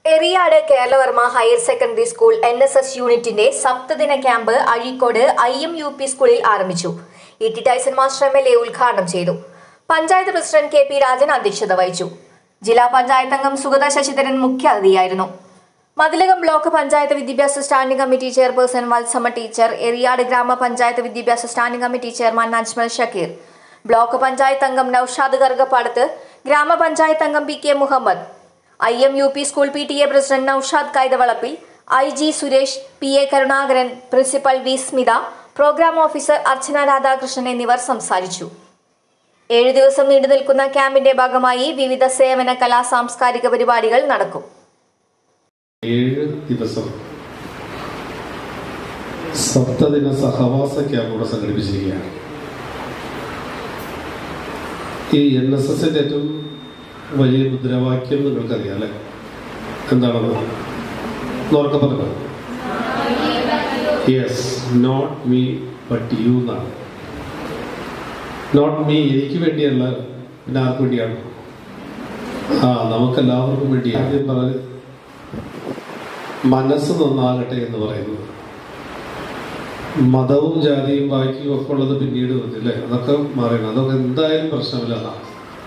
Eriyad Keralavarma higher secondary school N S S യൂണിറ്റിന്റെ സപ്തദിന camp Azhikode I M U P സ്കൂളിൽ ആരംഭിച്ചു E T Tyson master M L A ഉദ്ഘാടനം ചെയ്തു panchayat president K P Rajan അധ്യക്ഷത വഹിച്ചു ജില്ലാ പഞ്ചായത്ത് അംഗം സുഗത ശശിധരൻ മുഖ്യാതിഥിയായിരുന്നു മതിലകം ബ്ലോക്ക് പഞ്ചായത്ത് വിദ്യാഭ്യാസ standing committee chairperson Valsamma teacher Eriyad ഗ്രാമപഞ്ചായത്ത് വിദ്യാഭ്യാസ standing committee chairman Najmal Shakeer block panchayat അംഗം നൌഷാദ് കറുകപ്പാടത്ത് ഗ്രാമപഞ്ചായത്ത് അംഗം P K Muhammad I M U P school P T A president Noushad Kaithavalappil I G Suresh P A Karunakaran principal V Smitha programme officer Archana Radhakrishnan എന്നിവർ സംസാരിച്ചു ഏഴു ദിവസം നീണ്ടു നിൽക്കുന്ന ക്യാമ്പിന്റെ ഭാഗമായി വിവിധ സേവന കലാ സാംസ്കാരിക പരിപാടികൾ നടക്കും ഏഴ് ദിവസം സപ്തദിന സഹവാസ ക്യാമ്പ് ഇവിടെ സംഘടിപ്പിച്ചിരിക്കുകയാണ് ഈ എൻ എസ് എസിന്റെ ഏറ്റവും വലിയ മുദ്രാവാക്യം നിങ്ങൾക്കറിയാം അല്ലെ എന്താണത് നോർക്കെ പറഞ്ഞു yes not me but you എന്നാണ് നോട്ട് മീ എനിക്ക് വേണ്ടിയല്ല പിന്നെ ആർക്ക് വേണ്ടിയാണ് ആ നമുക്കെല്ലാവർക്കും വേണ്ടി ആദ്യം പറഞ്ഞ് മനസ്സ് നന്നാകട്ടെ എന്ന് പറയുന്നത് മതവും ജാതിയും ബാക്കിയും ഒക്കെ ഉള്ളത് പിന്നീട് വന്നില്ലേ അതൊക്കെ മാറിയാണ് അതൊക്കെ എന്തായാലും പ്രശ്നമില്ല എന്നാണ്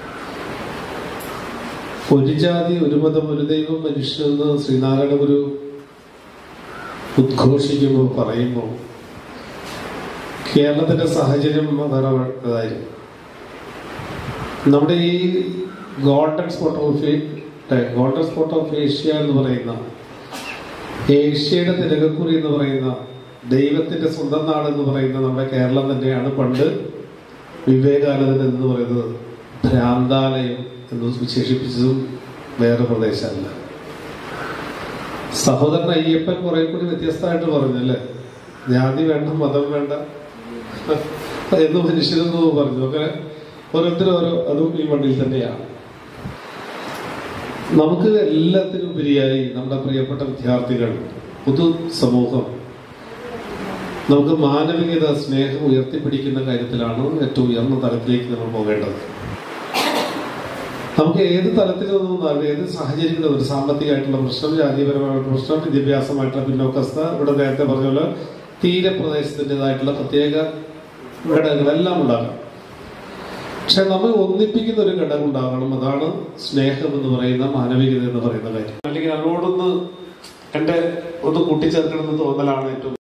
ഒരു ജാതി ഒരു മതം ഒരു ദൈവം മനുഷ്യനെന്ന് ശ്രീനാരായണ ഗുരു ഉദ്ഘോഷിക്കുമ്പോൾ പറയുമ്പോൾ കേരളത്തിന്റെ സാഹചര്യം വേറെ ഇതായിരുന്നു നമ്മുടെ ഈ golden spot of golden spot of Asia എന്ന് പറയുന്ന ഏഷ്യയുടെ തിലകക്കുറി എന്ന് പറയുന്ന ദൈവത്തിന്റെ സ്വന്തം നാട് എന്ന് പറയുന്ന നമ്മുടെ കേരളം തന്നെയാണ് പണ്ട് വിവേകാനന്ദൻ എന്ന് പറയുന്നത് ഭ്രാന്താലയം എന്ന് വിശേഷിപ്പിച്ചതും വേറെ പ്രദേശമല്ല സഹോദരൻ അയ്യപ്പൻ കുറെ കൂടി വ്യത്യസ്തമായിട്ട് പറഞ്ഞു അല്ലേ ജാതി വേണ്ട മതം വേണ്ട എന്ന് മനുഷ്യരെന്ന് പറഞ്ഞു അങ്ങനെ ഓരോരുത്തരും ഓരോ അതും ഈ മണ്ണിൽ തന്നെയാണ് നമുക്ക് എല്ലാത്തിനും ഉപരിയായി നമ്മുടെ പ്രിയപ്പെട്ട വിദ്യാർത്ഥികൾ പൊതു സമൂഹം നമുക്ക് മാനവികത സ്നേഹം ഉയർത്തിപ്പിടിക്കുന്ന കാര്യത്തിലാണ് ഏറ്റവും ഉയർന്ന തലത്തിലേക്ക് നമ്മൾ പോകേണ്ടത് നമുക്ക് ഏത് തലത്തിൽ നിന്നും ഏത് സാഹചര്യങ്ങളും ഒരു സാമ്പത്തികമായിട്ടുള്ള പ്രശ്നം ജാതിപരമായിട്ടുള്ള പ്രശ്നം വിദ്യാഭ്യാസമായിട്ടുള്ള പിന്നോക്കസ്ഥ ഇവിടെ നേരത്തെ പറഞ്ഞ പോലെ തീരപ്രദേശത്തിൻ്റെതായിട്ടുള്ള പ്രത്യേക ഘടകങ്ങളെല്ലാം ഉണ്ടാകാം പക്ഷെ നമ്മൾ ഒന്നിപ്പിക്കുന്ന ഒരു ഘടകം ഉണ്ടാകണം അതാണ് സ്നേഹം എന്ന് പറയുന്ന മാനവികത എന്ന് പറയുന്ന കാര്യം അല്ലെങ്കിൽ അതിനോടൊന്ന് എന്റെ ഒന്ന് കൂട്ടിച്ചേർക്കണമെന്ന് തോന്നലാണ് ഏറ്റവും